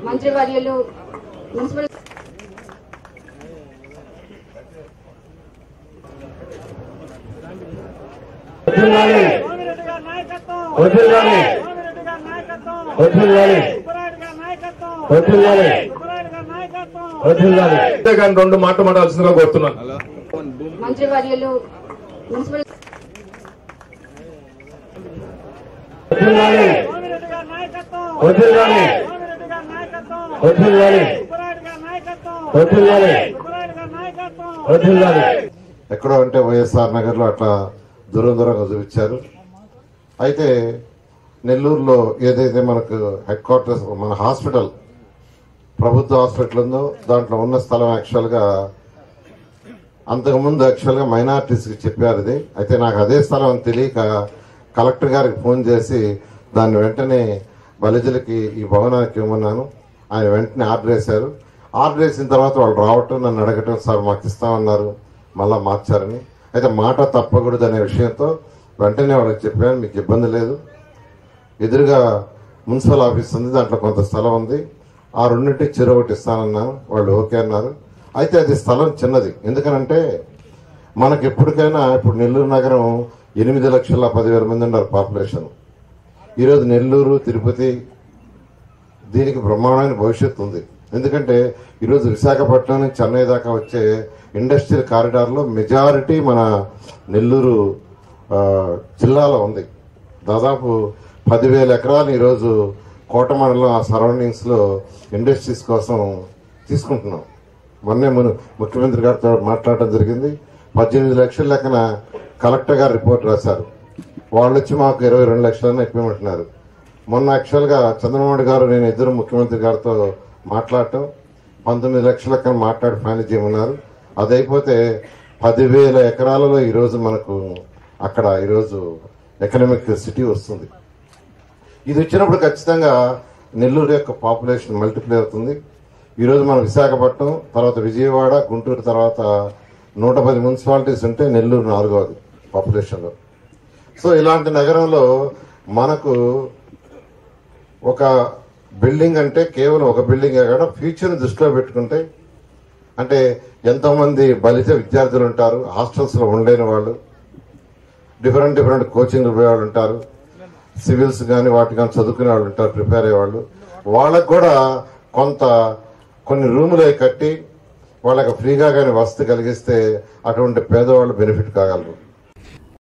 మంత్రివర్యులు మున్సిపల్ వదిలాలి సోమిరెడ్డి గారి నాయకత్వం వదిలాలి సోమిరెడ్డి గారి నాయకత్వం వదిలాలి సుబ్బరాయుడు గారి నాయకత్వం వదిలాలి సుబ్బరాయుడు గారి నాయకత్వం వదిలాలి కానీ రెండు మాట మాట్లాడాల్సిందిగా కోరుతున్నాను మంత్రివర్యులు మున్సిపల్ వదిలాలి సోమిరెడ్డి గారి నాయకత్వం వదిలాలి సోమిరెడ్డి గారి నాయకత్వం వదిలాలి సుబ్బరాయుడు గారి నాయకత్వం వదిలాలి సుబ్బరాయుడు గారి నాయకత్వం వదిలాలి ఎక్కడో అంటే వైఎస్ఆర్ నగర్లో అట్లా దూరం దూరంగా చూపించారు అయితే నెల్లూరులో ఏదైతే మనకు హెడ్ క్వార్టర్స్ మన హాస్పిటల్ ప్రభుత్వ హాస్పిటల్ ఉందో దాంట్లో ఉన్న స్థలం యాక్చువల్గా అంతకుముందు యాక్చువల్గా మైనార్టీస్కి చెప్పారు ఇది అయితే నాకు అదే స్థలం అని తెలియక కలెక్టర్ గారికి ఫోన్ చేసి దాన్ని వెంటనే బలిజలకి ఈ భవనానికి ఇవ్వమన్నాను ఆయన వెంటనే ఆర్డర్ వేశారు ఆర్డర్ వేసిన తర్వాత వాళ్ళు రావటం నన్ను అడగటం సార్ మాకు ఇస్తామన్నారు మళ్ళా మార్చారని అయితే మాట తప్పకూడదు అనే విషయంతో వెంటనే వాళ్ళకి చెప్పాను మీకు ఇబ్బంది లేదు ఎదురుగా మున్సిపల్ ఆఫీస్ ఉంది దాంట్లో కొంత స్థలం ఉంది ఆ రెండింటి చెరువు ఇస్తానన్నాను వాళ్ళు ఓకే అన్నారు అయితే అది స్థలం చిన్నది ఎందుకనంటే మనకి ఎప్పటికైనా ఇప్పుడు నెల్లూరు నగరం ఎనిమిది లక్షల పదివేల మంది ఉన్నారు పాపులేషన్ ఈరోజు నెల్లూరు తిరుపతి దీనికి బ్రహ్మాండమైన భవిష్యత్తు ఉంది ఎందుకంటే ఈరోజు విశాఖపట్నం నుంచి చెన్నై దాకా వచ్చే ఇండస్ట్రియల్ కారిడార్లో మెజారిటీ మన నెల్లూరు ఆ, జిల్లాలో ఉంది దాదాపు పదివేల ఎకరాలు ఈరోజు కోట మండలం ఆ సరౌండింగ్స్ లో ఇండస్ట్రీస్ కోసం తీసుకుంటున్నాం మొన్నే మన ముఖ్యమంత్రి గారితో మాట్లాడటం జరిగింది పద్దెనిమిది లక్షల లెక్కన కలెక్టర్ గారు రిపోర్ట్ రాశారు వాళ్ళు వచ్చి మాకు ఇరవై రెండు లక్షలన్నా ఇప్పమంటున్నారు మొన్న యాక్చువల్గా చంద్రబాబు గారు నేను ఇద్దరు ముఖ్యమంత్రి గారితో మాట్లాడటం పంతొమ్మిది లక్షల లెక్కన మాట్లాడి ఫైనల్ చేయమన్నారు అది అయిపోతే పదివేల ఎకరాలలో ఈరోజు మనకు అక్కడ ఈరోజు ఎకనామిక్ సిటీ వస్తుంది ఇది వచ్చినప్పుడు ఖచ్చితంగా నెల్లూరు యొక్క పాపులేషన్ మల్టిప్లై అవుతుంది ఈరోజు మన విశాఖపట్నం తర్వాత విజయవాడ గుంటూరు తర్వాత నూట పది మున్సిపాలిటీస్ ఉంటే నెల్లూరు నాలుగవది పాపులేషన్లో సో ఇలాంటి నగరంలో మనకు ఒక బిల్డింగ్ అంటే కేవలం ఒక బిల్డింగే కాకుండా ఫ్యూచర్ని దృష్టిలో పెట్టుకుంటే అంటే ఎంతో మంది బలిత విద్యార్థులు ఉంటారు హాస్టల్స్ లో ఉండలేని వాళ్ళు డిఫరెంట్ డిఫరెంట్ కోచింగ్ పోయేవాళ్ళు ఉంటారు సివిల్స్ కానీ వాటి కానీ చదువుకునే వాళ్ళు ఉంటారు ప్రిపేర్ అయ్యేవాళ్ళు వాళ్ళకు కూడా కొంత కొన్ని రూములు అవి కట్టి వాళ్ళకి ఫ్రీగా కానీ వసతి కలిగిస్తే అటువంటి పేదవాళ్ళు బెనిఫిట్ కాగలరు